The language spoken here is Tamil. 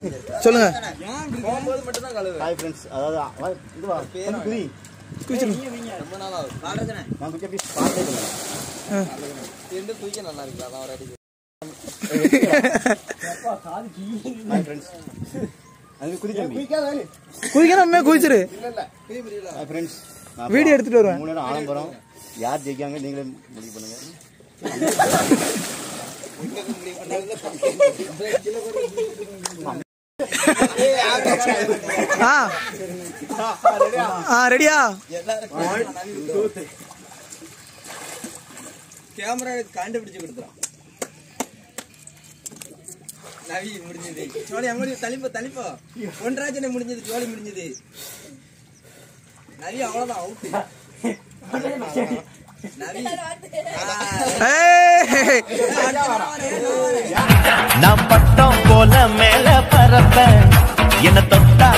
சொல்லுங்க போகும்போது மட்டும் தான் கழுவு ஹாய் ஃப்ரெண்ட்ஸ் அதாவது வா, இது வா தம்பி குதி குதிச்சிருங்க ரொம்ப நாள் ஆகுது பாடுறதுனே நான் குதி அப்படி பார்த்தே இல்லை ரெண்டு குயிக்க நல்லா இருக்கு அதான் ஒரு அடிக்கு ஹாய் ஃப்ரெண்ட்ஸ் அது குதி தம்பி குதிக்கணுமே குதிச்சிரு ஹாய் ஃப்ரெண்ட்ஸ் வீடியோ எடுத்துட்டு வருவேன். மூணு நேரம் ஆலம்பரம் யார் ஜெயிக்காங்க நீங்களே முடிவு பண்ணுங்க ஆ ஆ ரெடியா கேமரா கண்டுபிடிச்சு கொடுத்துறான் நவி முடிஞ்சது சோழி அம்மடி தளிப்போ தளிப்போ ஒன்றாஜனை முடிஞ்சது ஜோலி முடிஞ்சது நவி அவ்வளவுதான் அவுட்டு நவி ஏய் நான் பட்டம் போல மேல பறப்பேன் என்ன தொட்டா